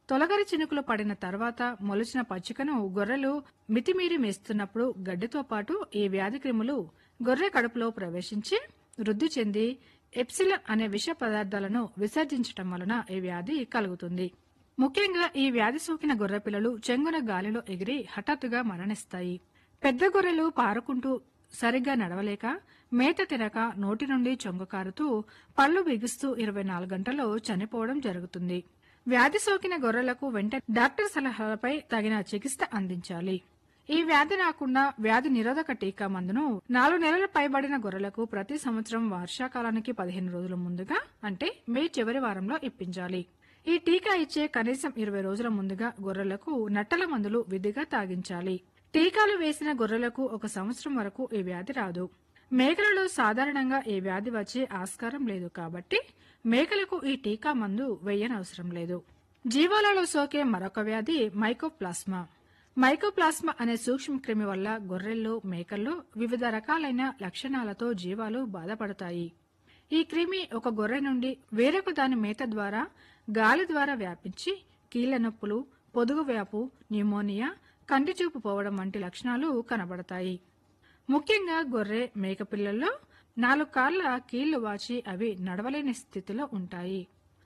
తొలగరి చినుకులు పడిన తర్వాత మొలిచిన పచ్చికను గొర్రెలు మితిమీరి మేస్తున్నప్పుడు గడ్డితో పాటు ఈ వ్యాధి క్రిములు గొర్రె కడుపులో ప్రవేశించి వృద్ధి చెంది ఎప్సిలన్ అనే విష పదార్థాలను విసర్జించటం వలన ఈ వ్యాధి కలుగుతుంది ముఖ్యంగా ఈ వ్యాధి సోకిన గొర్రె పిల్లలు చెంగున గాలిలో ఎగిరి హఠాత్తుగా మరణిస్తాయి పెద్ద గొర్రెలు పారుకుంటూ సరిగ్గా నడవలేక మేత తినక నోటి నుండి చొంగ కారుతూ పళ్ళు బిగుస్తూ ఇరవై నాలుగు గంటల్లో చనిపోవడం జరుగుతుంది వ్యాధి సోకిన గొర్రెలకు వెంటనే డాక్టర్ సలహాలపై తగిన చికిత్స అందించాలి ఈ వ్యాధి రాకుండా వ్యాధి నిరోధక టీకా మందును నాలుగు నెలల పైబడిన గొర్రెలకు ప్రతి సంవత్సరం వర్షాకాలానికి పదిహేను రోజుల ముందుగా అంటే మే చివరి వారంలో ఇప్పించాలి ఈ టీకా ఇచ్చే కనీసం ఇరవై రోజుల ముందుగా గొర్రెలకు నట్టల మందులు విధిగా తాగించాలి టీకాలు వేసిన గొర్రెలకు ఒక సంవత్సరం వరకు ఈ వ్యాధి రాదు మేకలలో సాధారణంగా ఈ వ్యాధి వచ్చే ఆస్కారం లేదు కాబట్టి మేకలకు ఈ టీకా మందు వేయనవసరం లేదు జీవాలలో సోకే మరొక వ్యాధి మైకోప్లాస్మా మైకోప్లాస్మా అనే సూక్ష్మ క్రిమి వల్ల గొర్రెల్లో మేకల్లో వివిధ రకాలైన లక్షణాలతో జీవాలు బాధపడతాయి ఈ క్రిమి ఒక గొర్రె నుండి వేరొక దాని మేత ద్వారా గాలి ద్వారా వ్యాపించి కీళ్ల నొప్పులు పొదుగు వ్యాపు న్యూమోనియా కంటి చూపు పోవడం వంటి లక్షణాలు కనబడతాయి ముఖ్యంగా గొర్రె మేక పిల్లల్లో నాలుగు కార్ల కీళ్లు వాచి అవి నడవలేని స్థితిలో ఉంటాయి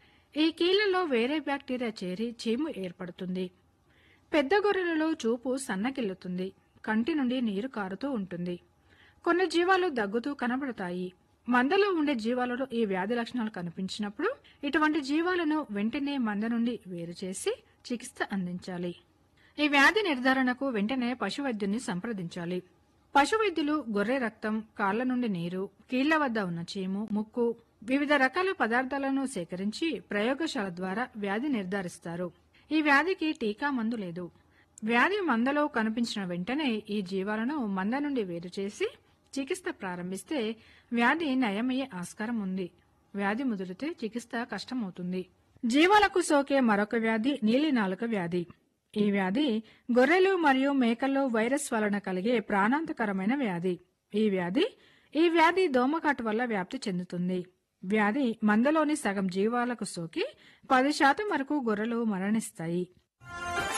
ఈ కీళ్లలో వేరే బ్యాక్టీరియా చేరి చీము ఏర్పడుతుంది పెద్ద గొర్రెలలో చూపు సన్నగిల్లుతుంది కంటి నుండి నీరు కారుతూ ఉంటుంది కొన్ని జీవాలు దగ్గుతూ కనబడతాయి మందలో ఉండే జీవాలలో ఈ వ్యాధి లక్షణాలు కనిపించినప్పుడు ఇటువంటి జీవాలను వెంటనే మంద నుండి వేరు చేసి చికిత్స అందించాలి ఈ వ్యాధి నిర్ధారణకు వెంటనే పశు వైద్యుని సంప్రదించాలి పశు వైద్యులు గొర్రె రక్తం కాళ్ల నుండి నీరు కీళ్ల వద్ద ఉన్న చీము ముక్కు వివిధ రకాల పదార్థాలను సేకరించి ప్రయోగశాల ద్వారా వ్యాధి నిర్ధారిస్తారు ఈ వ్యాధికి టీకా మందు లేదు వ్యాధి మందలో కనిపించిన వెంటనే ఈ జీవాలను మంద నుండి వేరు చేసి చికిత్స ప్రారంభిస్తే వ్యాధి నయమయ్యే ఆస్కారం ఉంది వ్యాధి ముదిరితే చికిత్స కష్టమవుతుంది జీవాలకు సోకే మరొక వ్యాధి నీలి నాలుక వ్యాధి ఈ వ్యాధి గొర్రెలు మరియు మేకల్లో వైరస్ వలన కలిగే ప్రాణాంతకరమైన వ్యాధి ఈ వ్యాధి ఈ వ్యాధి దోమకాటు వల్ల వ్యాప్తి చెందుతుంది వ్యాధి మందలోని సగం జీవాలకు సోకి పది శాతం వరకు గొర్రెలు మరణిస్తాయి